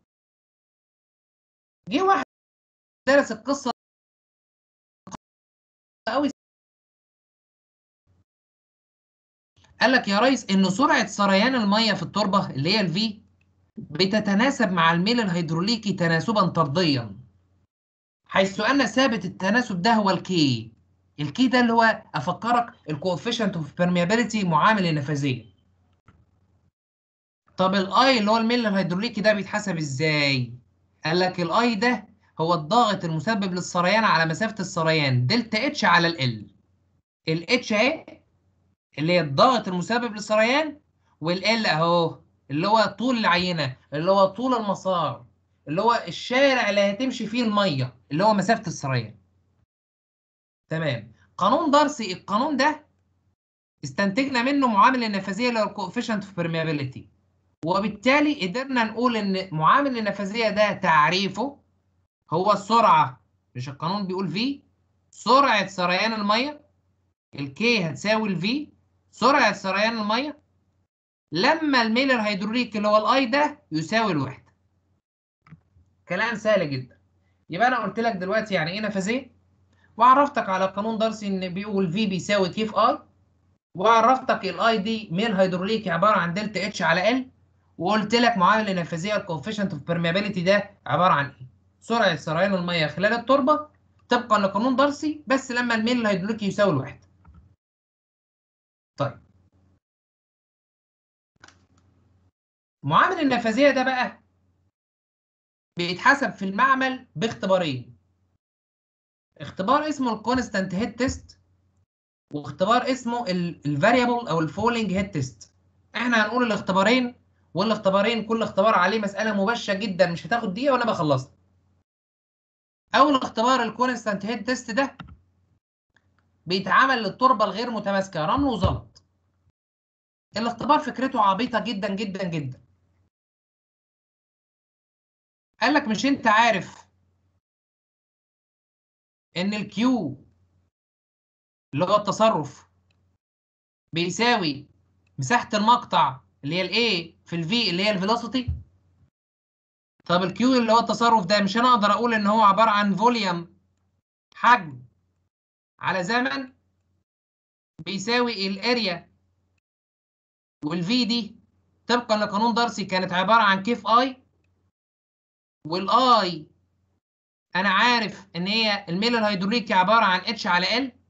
[SPEAKER 1] جه واحد درس القصه قوي قال لك يا ريس ان سرعه سريان الميه في التربه اللي هي الفي بتتناسب مع الميل الهيدروليكي تناسبا طرديا حيث ان ثابت التناسب ده هو الكي الكي ده اللي هو افكرك الكوفيشنت اوف بيرميابيليتي معامل النفاذيه طب الاي اللي هو الميل الهيدروليكي ده بيتحسب ازاي قال لك الاي ده هو الضاغط المسبب للسريان على مسافة السريان دلتا اتش على ال الاتش اهي اللي هي الضغط المسبب للسريان والال اهو اللي هو طول العينة اللي هو طول المسار اللي هو الشارع اللي هتمشي فيه المية اللي هو مسافة السريان تمام قانون دارسي القانون ده استنتجنا منه معامل النفاذيه اللي هو الكوفيشنت اوف بيرميابيليتي وبالتالي قدرنا نقول ان معامل النفاذيه ده تعريفه هو السرعه مش القانون بيقول في سرعه سريان الميه الكي هتساوي الفي سرعه سريان الميه لما الميل الهيدروليكي اللي هو الاي ده يساوي الوحده كلام سهل جدا يبقى انا قلت لك دلوقتي يعني ايه نفاذيه وعرفتك على قانون دارسي ان بيقول في بيساوي كيف اي وعرفتك الاي دي ميل هيدروليكي عباره عن دلتا اتش على ال وقلت لك معامل النفاذيه الكوفيشنت اوف بيرميابيليتي ده عباره عن ايه؟ سرعه سريان الميه خلال التربه طبقا لقانون دارسي بس لما الميل الهيدروليكي يساوي الواحد. طيب معامل النفاذيه ده بقى بيتحسب في المعمل باختبارين اختبار اسمه الكونستانت هيد تيست واختبار اسمه الفاريبل او الفولينج هيد تيست احنا هنقول الاختبارين والاختبارين كل اختبار عليه مساله مباشره جدا مش هتاخد دقيقه وانا بخلصها اول اختبار الكونستانت هيد تيست ده بيتعمل للتربه الغير متماسكه رمل وزلط الاختبار فكرته عبيطه جدا جدا جدا قال لك مش انت عارف ان الكيو اللي هو التصرف بيساوي مساحه المقطع اللي هي الاي في الفي اللي هي الفيلوسيتي طب الكيو اللي هو التصرف ده مش انا اقدر اقول ان هو عباره عن فوليوم حجم على زمن بيساوي الاريا والفي دي طبقا لقانون دارسي كانت عباره عن كيف اي والاي انا عارف ان هي الميل الهيدروليكي عباره عن اتش على ال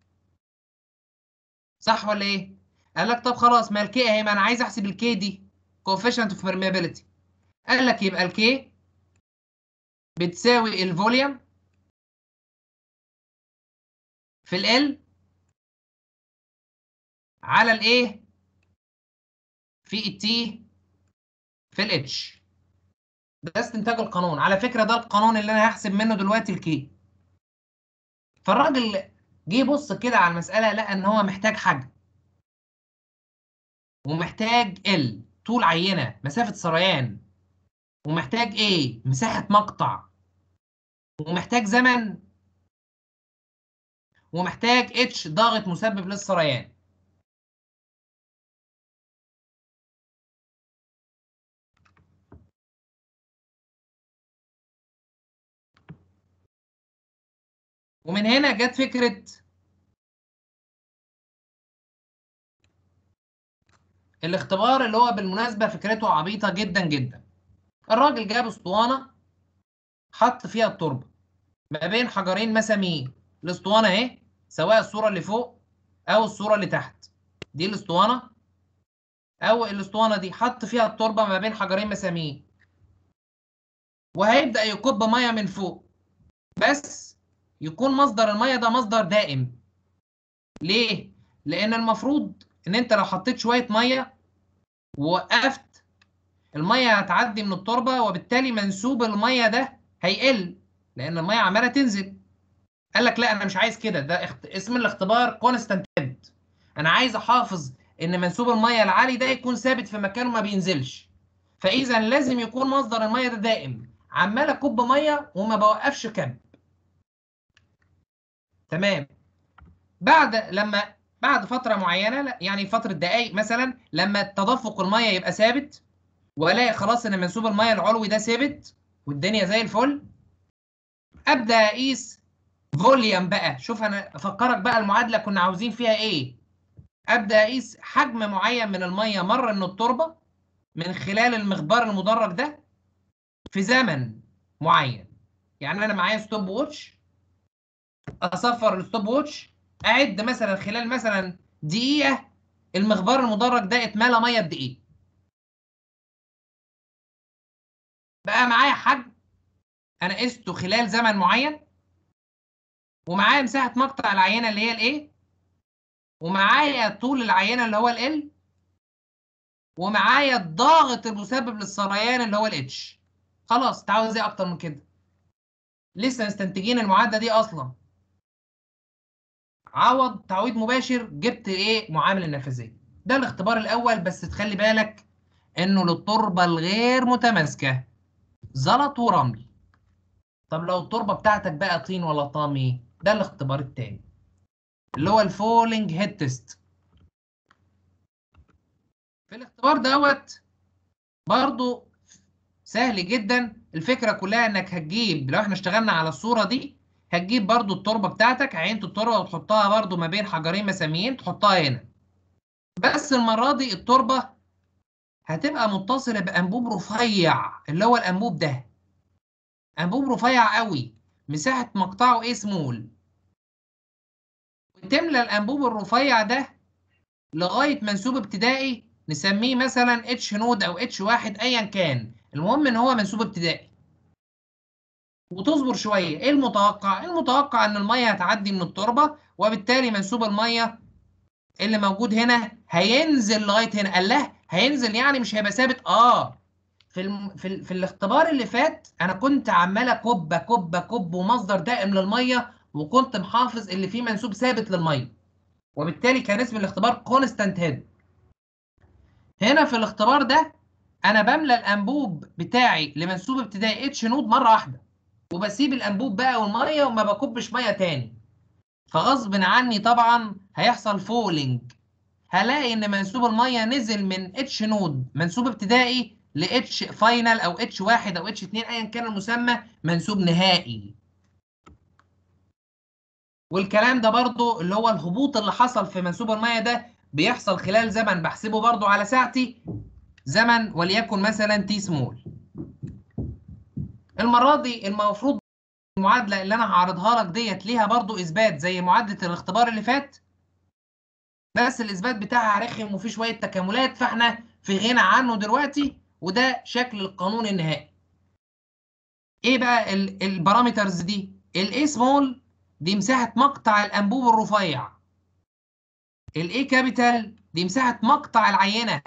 [SPEAKER 1] صح ولا ايه قال لك طب خلاص ما الكي اهي ما انا عايز احسب الكي دي coefficient of permeability قال لك يبقى الكي بتساوي الفوليوم في ال على الايه في التي في الاتش ده استنتاج القانون على فكره ده القانون اللي انا هحسب منه دلوقتي الكي فالراجل جه بص كده على المساله لقى ان هو محتاج حجم ومحتاج ال طول عينه مسافه سريان ومحتاج ايه مساحه مقطع ومحتاج زمن ومحتاج اتش ضاغط مسبب للسريان ومن هنا جت فكره الاختبار اللي هو بالمناسبه فكرته عبيطه جدا جدا الراجل جاب اسطوانه حط فيها التربه ما بين حجرين مسامير الاسطوانه اهي سواء الصوره اللي فوق او الصوره اللي تحت دي الاسطوانه او الاسطوانه دي حط فيها التربه ما بين حجرين مسامير وهيبدا يكب ميه من فوق بس يكون مصدر الميه ده مصدر دائم ليه لان المفروض ان انت لو حطيت شويه ميه ووقفت الميه هتعدي من التربه وبالتالي منسوب الميه ده هيقل لان الميه عماله تنزل قال لك لا انا مش عايز كده ده اخت... اسم الاختبار كونستانت انا عايز احافظ ان منسوب الميه العالي ده يكون ثابت في مكانه ما بينزلش فاذا لازم يكون مصدر الميه ده دائم عمال اكب ميه وما بوقفش كب تمام بعد لما بعد فتره معينه يعني فتره دقائق مثلا لما تدفق الميه يبقى ثابت والاقي خلاص ان منسوب الميه العلوي ده ثابت والدنيا زي الفل ابدا اقيس فوليوم بقى شوف انا افكرك بقى المعادله كنا عاوزين فيها ايه ابدا اقيس حجم معين من الميه مر من التربه من خلال المخبار المدرج ده في زمن معين يعني انا معايا ستوب ووتش اصفر الستوب ووتش اعد مثلا خلال مثلا دقيقه المخبار المدرج ده اتملى ميه بدقيقه بقى معايا حجم انا قسته خلال زمن معين ومعايا مساحه مقطع العينه اللي هي الايه ومعايا طول العينه اللي هو ال ومعايا الضاغط المسبب للسريان اللي هو الاتش خلاص انت عاوز ايه اكتر من كده لسه مستنتجين المعادله دي اصلا عوض تعويض مباشر جبت ايه معامل النفاذيه ده الاختبار الاول بس تخلي بالك انه للتربه الغير متماسكه زلط ورمل طب لو التربه بتاعتك بقى طين ولا طامي ده الاختبار التاني اللي هو الفولينج هيد تيست في الاختبار دوت برضو سهل جدا الفكره كلها انك هتجيب لو احنا اشتغلنا على الصوره دي هتجيب برضو التربه بتاعتك عينه التربه وتحطها برضو ما بين حجرين مساميين تحطها هنا بس المره دي التربه هتبقى متصله بانبوب رفيع اللي هو الانبوب ده انبوب رفيع قوي مساحه مقطعه ايه سمول وتملى الانبوب الرفيع ده لغايه منسوب ابتدائي نسميه مثلا اتش نود او اتش واحد ايا كان المهم ان هو منسوب ابتدائي وتصبر شويه ايه المتوقع المتوقع ان الميه هتعدي من التربه وبالتالي منسوب الميه اللي موجود هنا هينزل لغايه هنا قال له هينزل يعني مش هيبقى ثابت اه في الم... في, ال... في الاختبار اللي فات انا كنت عمال اكب اكب اكب ومصدر دائم للميه وكنت محافظ اللي فيه منسوب ثابت للميه وبالتالي كان اسم الاختبار كونستانت هيد هنا في الاختبار ده انا بملى الانبوب بتاعي لمنسوب ابتدائي اتش نود مره واحده وبسيب الانبوب بقى والميه وما بكبش ميه تاني فغصب عني طبعا هيحصل فولينج هلاقي ان منسوب الميه نزل من اتش نود منسوب ابتدائي لاتش فاينل او اتش واحد او اتش اتنين ايا كان المسمى منسوب نهائي والكلام ده برضو اللي هو الهبوط اللي حصل في منسوب الميه ده بيحصل خلال زمن بحسبه برضو على ساعتي زمن وليكن مثلا تي سمول المره دي المفروض المعادله اللي انا هعرضها لك ديت ليها برضو اثبات زي معادله الاختبار اللي فات بس الاثبات بتاعها رخم وفيه شويه تكاملات فاحنا في غنى عنه دلوقتي وده شكل القانون النهائي ايه بقى البارامترز دي الاي سمول دي مساحه مقطع الانبوب الرفيع الاي كابيتال دي مساحه مقطع العينه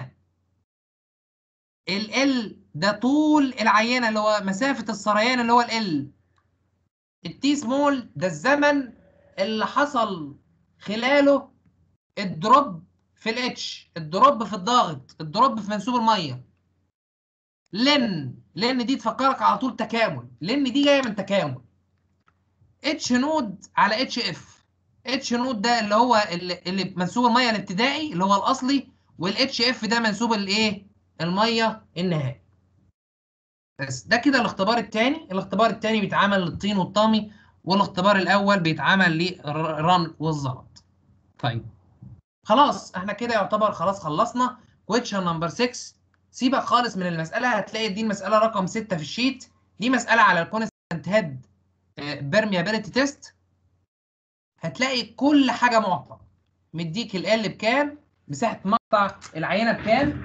[SPEAKER 1] ال ده طول العينه اللي هو مسافه السريان اللي هو ال التي سمول ده الزمن اللي حصل خلاله الدروب في الاتش الدروب في الضغط الدروب في منسوب الميه لن لن دي تفكرك على طول تكامل لن دي جايه من تكامل اتش نود على اتش اف اتش نود ده اللي هو اللي, اللي منسوب الميه الابتدائي اللي هو الاصلي والاتش اف ده منسوب الايه الميه النهائي بس ده كده الاختبار الثاني الاختبار الثاني بيتعمل للطين والطامي والاختبار الاول بيتعمل للرمل والزلط طيب خلاص احنا كده يعتبر خلاص خلصنا كويتشن نمبر 6 سيبك خالص من المساله هتلاقي دي المساله رقم 6 في الشيت دي مساله على الكونستانت هيد بيرميابيليتي تيست هتلاقي كل حاجه معطى مديك ال بكام مساحه مقطع العينه بكام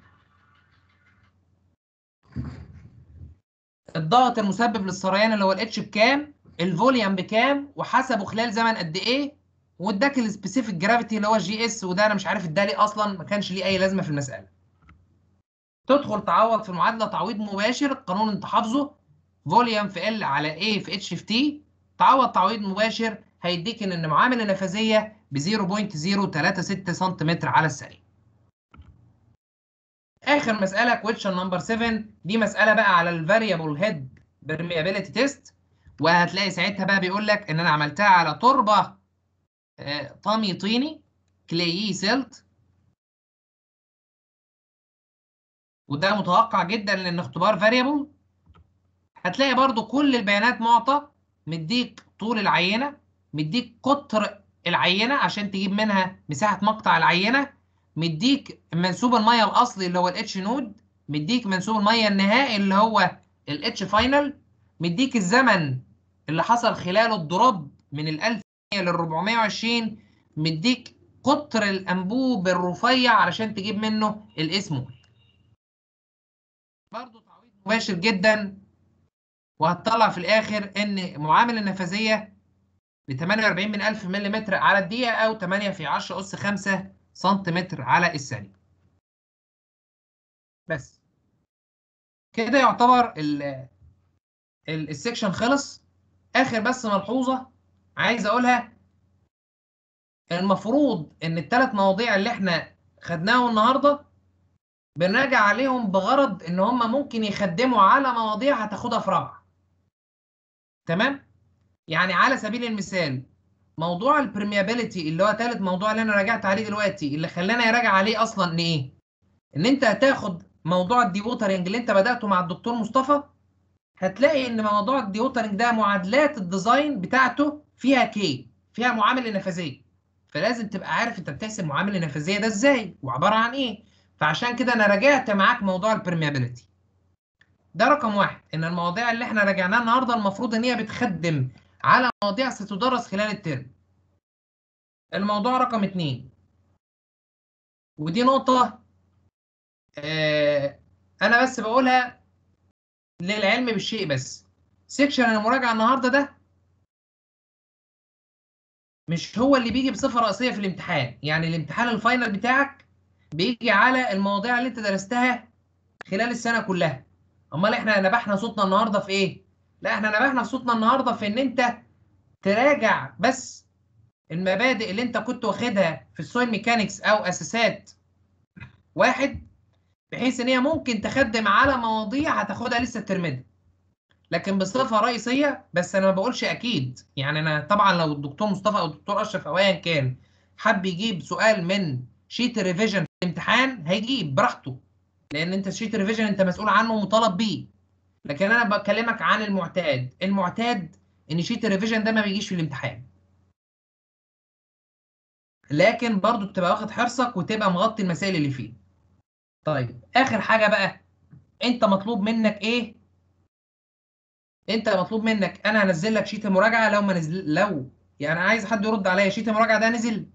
[SPEAKER 1] الضغط المسبب للسريان اللي هو الاتش بكام الفوليوم بكام وحسبه خلال زمن قد ايه واداك السبيسيفيك جرافيتي اللي هو الجي اس وده انا مش عارف ادالي اصلا ما كانش ليه اي لازمه في المساله تدخل تعوض في المعادله تعويض مباشر القانون انت حافظه فوليوم في ال على اي في اتش في تي تعوض تعويض مباشر هيديك ان معامل النفاذيه ب 0.036 سم على الثانيه اخر مساله كويشن نمبر 7 دي مساله بقى على الفاريبل هيد برميابيليتي تيست وهتلاقي ساعتها بقى بيقول لك ان انا عملتها على تربه آه طامي طيني كليي سيلت وده متوقع جدا لان اختبار فاريبل هتلاقي برضو كل البيانات معطى مديك طول العينه مديك قطر العينه عشان تجيب منها مساحه مقطع العينه مديك منسوب الميه الاصلي اللي هو الاتش نود مديك منسوب الميه النهائي اللي هو الاتش فاينل مديك الزمن اللي حصل خلاله الدروب من ال 1000 لل 420 مديك قطر الانبوب الرفيع علشان تجيب منه الاسمول برضه تعويض مباشر جدا وهتطلع في الاخر ان معامل النفاذيه ب 48 من 1000 ملم على الدقيقه او 8 في 10 اس 5 سنتيمتر على الثانيه بس كده يعتبر ال السكشن خلص اخر بس ملحوظه عايز اقولها المفروض ان الثلاث مواضيع اللي احنا خدناهم النهارده بنراجع عليهم بغرض ان هم ممكن يخدموا على مواضيع هتاخدها في رابعه تمام يعني على سبيل المثال موضوع البرميابيليتي اللي هو ثالث موضوع اللي انا راجعت عليه دلوقتي اللي خلاني اراجع عليه اصلا ان ايه ان انت هتاخد موضوع الديوترنج اللي انت بداته مع الدكتور مصطفى هتلاقي ان موضوع الديوترنج ده معادلات الديزاين بتاعته فيها كي فيها معامله نفاذيه فلازم تبقى عارف انت بتحسب معامله نفاذيه ده ازاي وعباره عن ايه فعشان كده انا راجعت معاك موضوع البرميابيليتي ده رقم واحد ان المواضيع اللي احنا راجعناها النهارده المفروض ان هي بتخدم على مواضيع ستدرس خلال الترم الموضوع رقم اتنين ودي نقطة آه أنا بس بقولها للعلم بالشيء بس سيكشن المراجعة النهاردة ده مش هو اللي بيجي بصفة رئيسية في الامتحان يعني الامتحان الفاينل بتاعك بيجي على المواضيع اللي انت درستها خلال السنة كلها امال احنا نبحنا صوتنا النهارده في ايه لا احنا نبحنا صوتنا النهارده في ان انت تراجع بس المبادئ اللي انت كنت واخدها في السويل ميكانكس او اساسات واحد بحيث ان هي ممكن تخدم على مواضيع هتاخدها لسه الترم ده لكن بصفه رئيسيه بس انا ما بقولش اكيد يعني انا طبعا لو الدكتور مصطفى او الدكتور اشرف او ايا كان حب يجيب سؤال من شيت الريفيجن في الامتحان هيجيب براحته لان انت شيت الريفيجن انت مسؤول عنه ومطالب بيه لكن انا بكلمك عن المعتاد المعتاد ان شيت الريفيجن ده ما بيجيش في الامتحان لكن برضو تبقى واخد حرصك وتبقى مغطي المسائل اللي فيه طيب اخر حاجه بقى انت مطلوب منك ايه انت مطلوب منك انا هنزل لك شيت المراجعه لو ما نزل لو يعني عايز حد يرد عليا شيت المراجعه ده نزل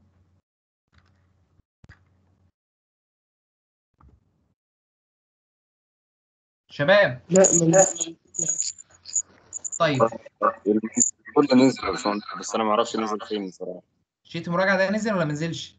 [SPEAKER 1] شباب
[SPEAKER 2] لا لا
[SPEAKER 1] طيب
[SPEAKER 3] كله نزل يا باشمهندس بس انا ما اعرفش نزل فين بصراحه
[SPEAKER 1] شيت المراجعه ده نزل ولا ما نزلش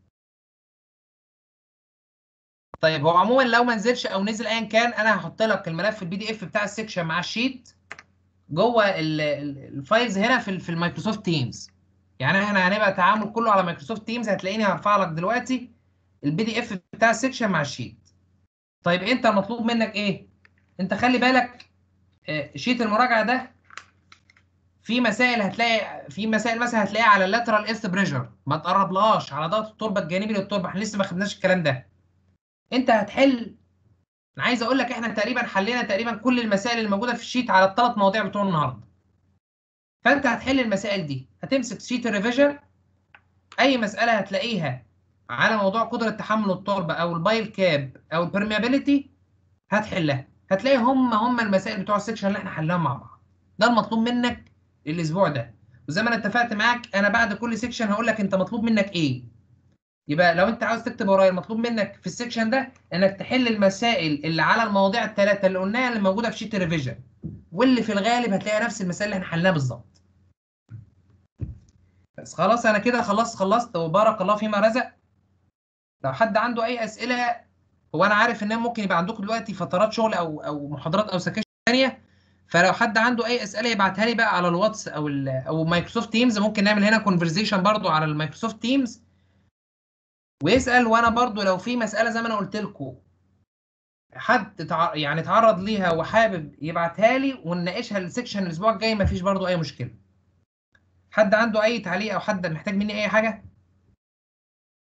[SPEAKER 1] طيب هو عموما لو ما نزلش او نزل ايا كان انا هحط لك الملف البي دي اف بتاع السكشن مع الشيت جوه ال- ال- الفايلز هنا في ال- في المايكروسوفت تيمز يعني احنا هنبقى تعامل كله على مايكروسوفت تيمز هتلاقيني هرفع لك دلوقتي البي دي اف بتاع السكشن مع الشيت طيب انت المطلوب منك ايه انت خلي بالك آه، شيت المراجعه ده في مسائل هتلاقي في مسائل مثلا هتلاقيها على اللاترال ايست بريشر ما تقربلهاش على ضغط التربه الجانبي للتربه احنا لسه ما خدناش الكلام ده انت هتحل انا عايز اقول لك احنا تقريبا حلينا تقريبا كل المسائل اللي موجوده في الشيت على الثلاث مواضيع بتوع النهارده فانت هتحل المسائل دي هتمسك شيت الريفيجن اي مساله هتلاقيها على موضوع قدره تحمل التربه او البايل كاب او البرميابيليتي هتحلها هتلاقي هم هم المسائل بتوع السكشن اللي احنا حلناهم مع بعض ده المطلوب منك الاسبوع ده وزي ما انا اتفقت معاك انا بعد كل سيكشن هقول لك انت مطلوب منك ايه يبقى لو انت عاوز تكتب ورايا المطلوب منك في السيكشن ده انك تحل المسائل اللي على المواضيع الثلاثه اللي قلناها اللي موجوده في شيت الريفيجن واللي في الغالب هتلاقي نفس المسائل اللي احنا حلناها بالظبط بس خلاص انا كده خلصت خلصت وبارك الله فيما رزق لو حد عنده اي اسئله هو انا عارف ان ممكن يبقى عندكم دلوقتي فترات شغل او او محاضرات او سكاشن ثانيه فلو حد عنده اي اسئله يبعتها لي بقى على الواتس او ال او مايكروسوفت تيمز ممكن نعمل هنا كونفرزيشن برضو على المايكروسوفت تيمز ويسال وانا برضو لو في مساله زي ما انا قلت لكم حد تع... يعني اتعرض ليها وحابب يبعتها لي ونناقشها السكشن الاسبوع الجاي مفيش برضو اي مشكله حد عنده اي تعليق او حد محتاج مني اي حاجه